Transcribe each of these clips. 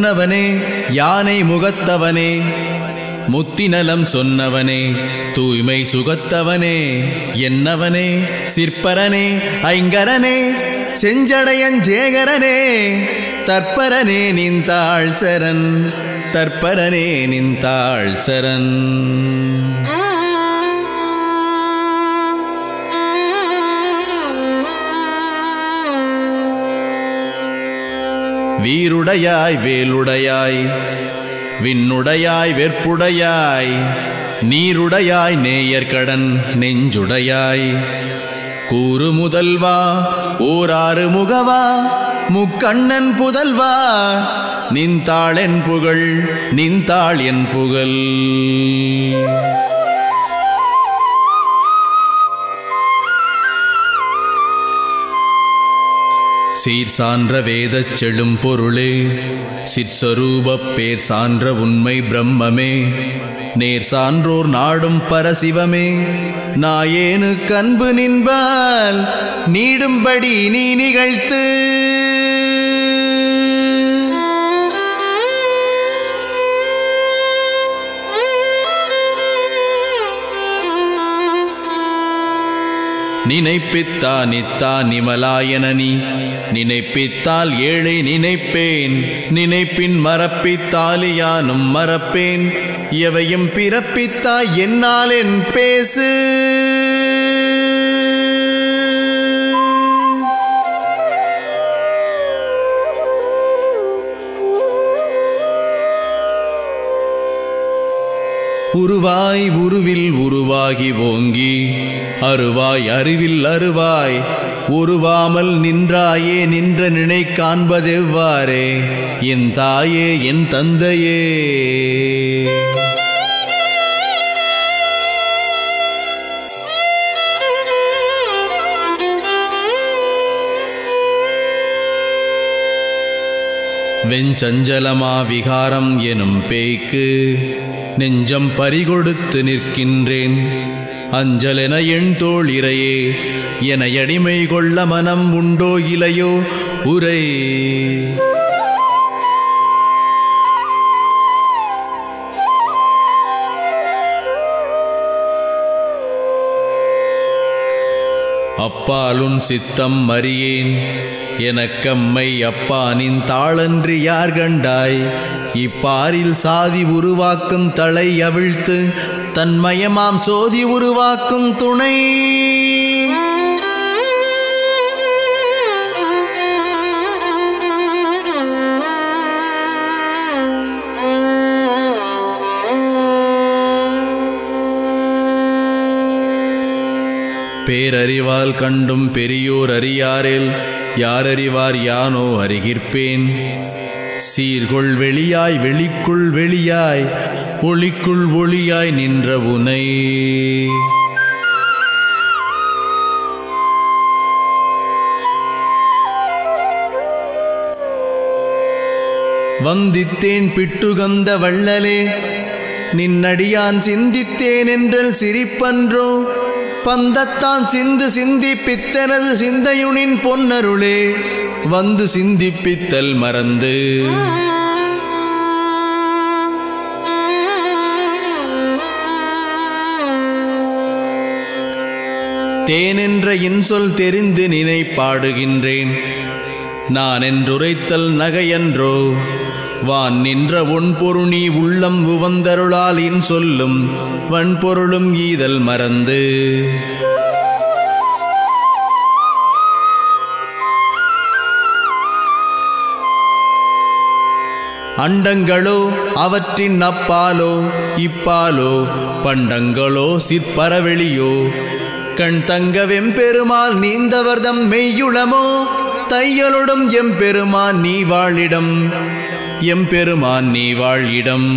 முன்னவனே யானை முகத்தவனே முத்திநலம் சொன்னவனே தூய்மை சுகத்தவனே என்னவனே சிற்பரனே ஐங்கரனே செஞ்சடையஞ்சேகரனே தற்பரனே நின்றாள் சரண் தற்பரனே நின்றாள் சரண் வீருடையாய் வேலுடையாய் விண்ணுடையாய் வெற்புடையாய் நீருடையாய் நேயர்கடன் நெஞ்சுடையாய் கூறு முதல்வா ஓராறு முகவா முக்கண்ணன் புதல்வா நின்றாள் என் புகழ் நின்றாள் என் புகழ் சீர் சான்ற வேதச் செழும் பொருளே சிற்சரூபப் பேர் சான்ற உண்மை பிரம்மமே நேர் சான்றோர் நாடும் பரசிவமே நாயேனு கன்பு நின்பால் நீடும்படி நீ நிகழ்த்து நினைப்பித்தா நித்தா நிமலாயனனி நினைப்பித்தால் ஏழை நினைப்பேன் நினைப்பின் மறப்பித்தாலியானும் மறப்பேன் எவையும் பிறப்பித்தா என்னால் என் பேசு உருவாய் உருவில் உருவாகி ஓங்கி அருவாய் அறிவில் அருவாய் உருவாமல் நின்றாயே நின்ற நினை காண்பதெவ்வாறே என் தாயே என் தந்தையே வெஞ்சஞ்சலமா விகாரம் எனும் பேய்க்கு நெஞ்சம் பறிகொடுத்து நிற்கின்றேன் அஞ்சலென எண் தோள் இறையே என அடிமை கொள்ள மனம் உண்டோ இலையோ உரை அப்பாலுன் சித்தம் அறியேன் எனக்கம்மை அப்பானின் தாளன்றி யார் கண்டாய் இப்பாரில் சாதி உருவாக்கும் தலை அவிழ்த்து தன்மயமாம் சோதி உருவாக்கும் துணை பேரறிவால் கண்டும் பெரியோர் அறியாரில் யாரறிவார் யானோ அறிகிற்பேன் சீர்கொள் வெளியாய் வெளிக்குள் வெளியாய் ஒளிக்குள் ஒளியாய் நின்ற உனை வந்தித்தேன் பிட்டுகந்த வள்ளலே நின்னடியான் சிந்தித்தேன் என்றல் சிரிப்பன்றோ பந்தத்தான் சிந்து சிந்திப்பித்தனது சிந்தையுனின் பொன்னருளே வந்து சிந்திப்பித்தல் மறந்து தேனென்ற இன்சொல் தெரிந்து நினை பாடுகின்றேன் நான் என்றுரைத்தல் நகையன்றோ வான் நின்ற ஒன்பொருணி உள்ளம் உவந்தருளால் இன் சொல்லும் வன்பொருளும் ஈதல் மறந்து அண்டங்களோ அவற்றின் அப்பாலோ இப்பாலோ பண்டங்களோ சிற்பரவெளியோ கண் தங்க வெம்பெருமாள் நீந்தவர்தம் மெய்யுளமோ தையலொடும் எம்பெருமான் நீ வாழிடம் எம்பெருமான் நீ வாழிடம்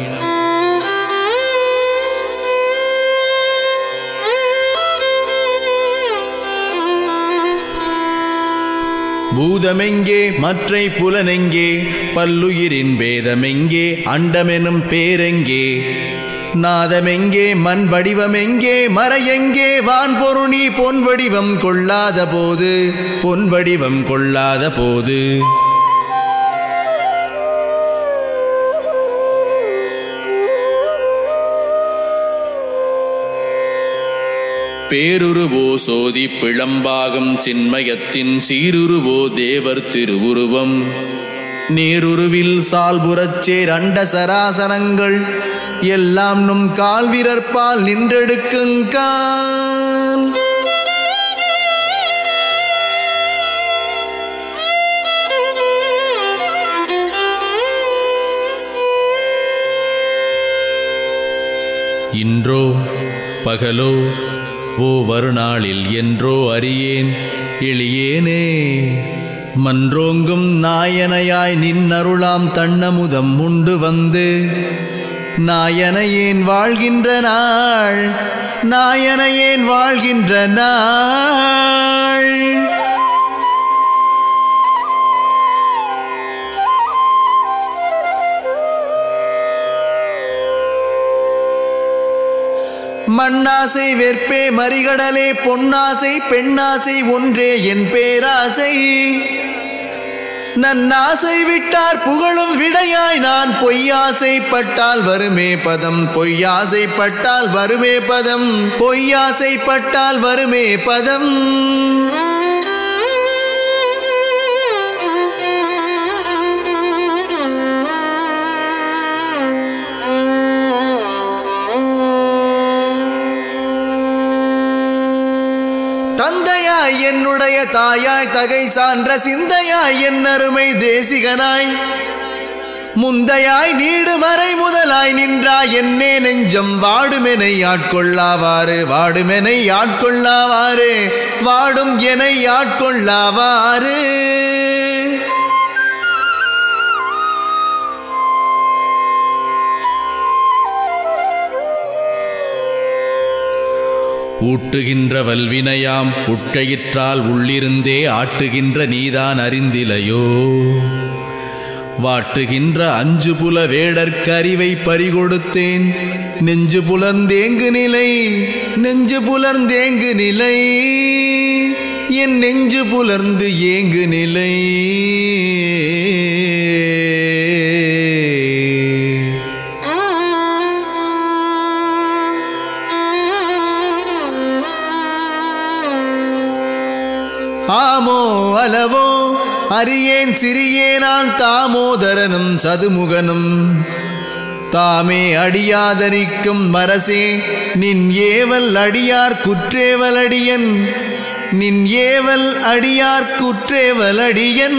பூதமெங்கே மற்றை புலனெங்கே பல்லுயிரின் பேதமெங்கே அண்டமெனும் பேரெங்கே நாதமெங்கே மண் வடிவமெங்கே மறையெங்கே வான் பொருணி பொன் வடிவம் கொள்ளாத போது பொன் வடிவம் கொள்ளாத போது பேருருவோ சோதி பிளம்பாகும் சின்மயத்தின் சீருருவோ தேவர் திருவுருவம் நேருருவில் சால்புறச்சேர் அண்ட சராசரங்கள் எல்லாம் நும் கால்விரற்பால் நின்றெடுக்குங்கால் இன்றோ பகலோ ஓ வருநாளில் என்றோ அறியேன் எளியேனே மன்றோங்கும் நாயனையாய் நின்னருளாம் தன்னமுதம் உண்டு வந்து நாயனையேன் வாழ்கின்ற நாள் நாயனையேன் வாழ்கின்ற நாள் மண்ணாசை வெற்பே மறிகடலே பொன்னாசை பெண்ணாசை ஒன்றே என் பேராசை நன்னாசை விட்டார் புகழும் விடையாய் நான் பொய்யாசைப்பட்டால் வருமே பதம் பொய்யாசைப்பட்டால் வருமே பதம் பொய்யாசைப்பட்டால் வருமே பதம் தந்தையாய் என்னுடைய தாயாய் தகை சான்ற சிந்தையாய் என் அருமை தேசிகனாய் முந்தையாய் நீடு மறை முதலாய் நின்றாய் என்னே நெஞ்சம் வாடுமெனை ஆட்கொள்ளாவாறு வாடுமெனை ஆட்கொள்ளாவாறு வாடும் எனை ஆட்கொள்ளாவாறு ஊட்டுகின்ற வல்வினையாம் உட்கையிற்றால் உள்ளிருந்தே ஆட்டுகின்ற நீதான் அறிந்திலையோ வாட்டுகின்ற அஞ்சு புல வேடற்கறிவை பறிகொடுத்தேன் நெஞ்சு புலர்ந்தேங்கு நிலை நெஞ்சு புலர்ந்தேங்கு நிலை என் நெஞ்சு புலர்ந்து ஏங்கு நிலை ஆமோ அலவோ அறியேன் சிறியேனான் தாமோதரனும் சதுமுகனும் தாமே அடியாதரிக்கும் மரசே நின் ஏவல் அடியார் குற்றேவல் அடியன் நின் ஏவல் அடியார் குற்றேவல் அடியன்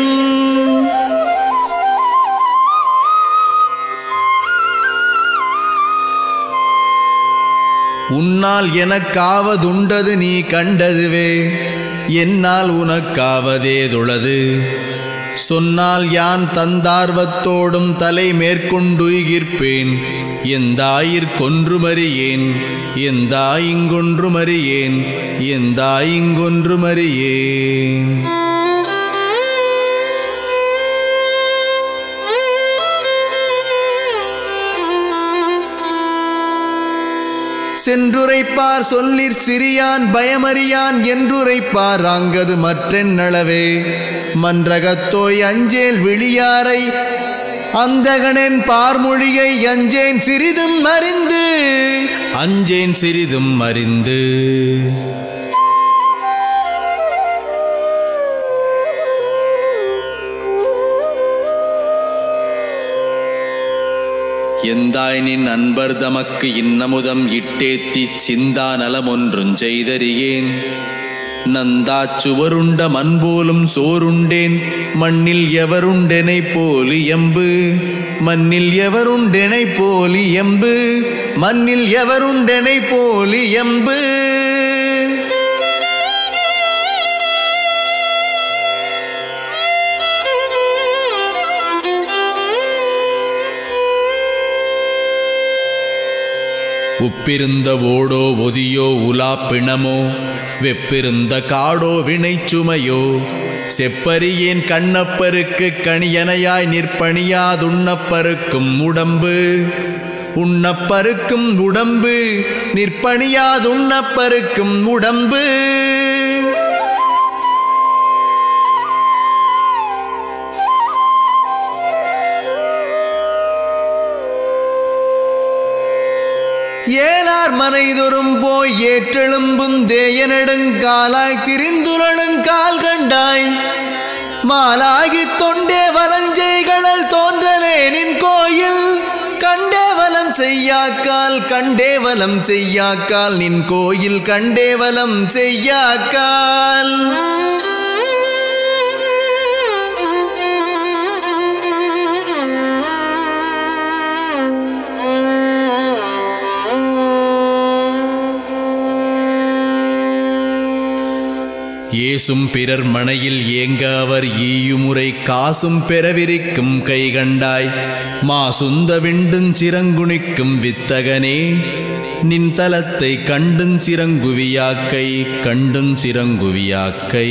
உன்னால் எனக்காவதுண்டது நீ கண்டதுவே என்னால் உனக்காவதேதுளது சொன்னால் யான் தந்தார்வத்தோடும் தலை மேற்கொண்டுயிர்ப்பேன் எந்தாயிற் கொன்றுமறியேன் எந்தாயிங்கொன்றுமறியேன் எந்தாயிங்கொன்றுமறியேன் சென்றுரைப்பார் சொல்லிற் சிறியான் பயமறியான் என்றுரைப்பார் அங்கது மற்றென்னளவே மன்றகத்தோய் அஞ்சேல் விழியாரை அந்தகனென் பார்மொழியை அஞ்சேன் சிறிதும் அறிந்து அஞ்சேன் சிறிதும் அறிந்து எந்தாய் நின் அன்பர் தமக்கு இன்னமுதம் இட்டேத்தி சிந்தா நலமொன்றும் செய்தறியேன் நந்தாச் சுவருண்ட மண் போலும் சோறுண்டேன் மண்ணில் எவருண்டெனை போலி எம்பு மண்ணில் எவருண்டெனை போலி எம்பு மண்ணில் எவருண்டெனை போலி எம்பு உப்பிருந்த ஓடோ ஒதியோ உலா பிணமோ வெப்பிருந்த காடோ வினைச்சுமையோ செப்பரியேன் கண்ணப்பருக்கு கணியனையாய் நிற்பணியாதுண்ணப்பருக்கும் உடம்பு உண்ணப்பருக்கும் உடம்பு நிற்பணியாதுண்ணப்பருக்கும் உடம்பு ஏலார் மனைதொரும் போய் ஏற்றெழும்பும் தேயனெடுங்காலாய் திரிந்துழலுங்கால் கண்டாய் மாலாகி தொண்டே வலஞ்செய்களல் தோன்றலே நின் கோயில் கண்டே வலம் செய்யாக்கால் கண்டே வலம் செய்யாக்கால் நின் கோயில் கண்டே வலம் செய்யாக்கால் ஏசும் பிறர் மனையில் ஏங்க அவர் ஈயுமுறை காசும் பெறவிரிக்கும் கை கண்டாய் மா சுந்த விண்டுஞ் சிறங்குணிக்கும் வித்தகனே நின் தலத்தை கண்டுஞ் சிறங்குவியாக்கை கண்டுஞ் சிறங்குவியாக்கை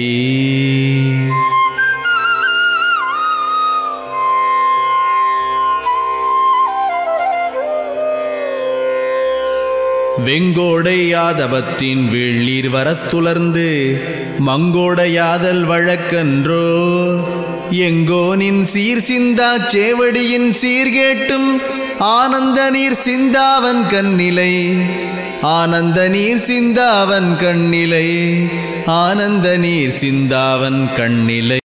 வெங்கோடையாதவத்தின் வீழ்நீர் வரத்துலர்ந்து மங்கோடையாதல் வழக்கன்றோ எங்கோ நின் சீர் சிந்தா சேவடியின் சீர்கேட்டும் ஆனந்த நீர் சிந்தாவன் கண்ணிலை ஆனந்த நீர் சிந்தாவன் கண்ணிலை ஆனந்த நீர் சிந்தாவன் கண்ணிலை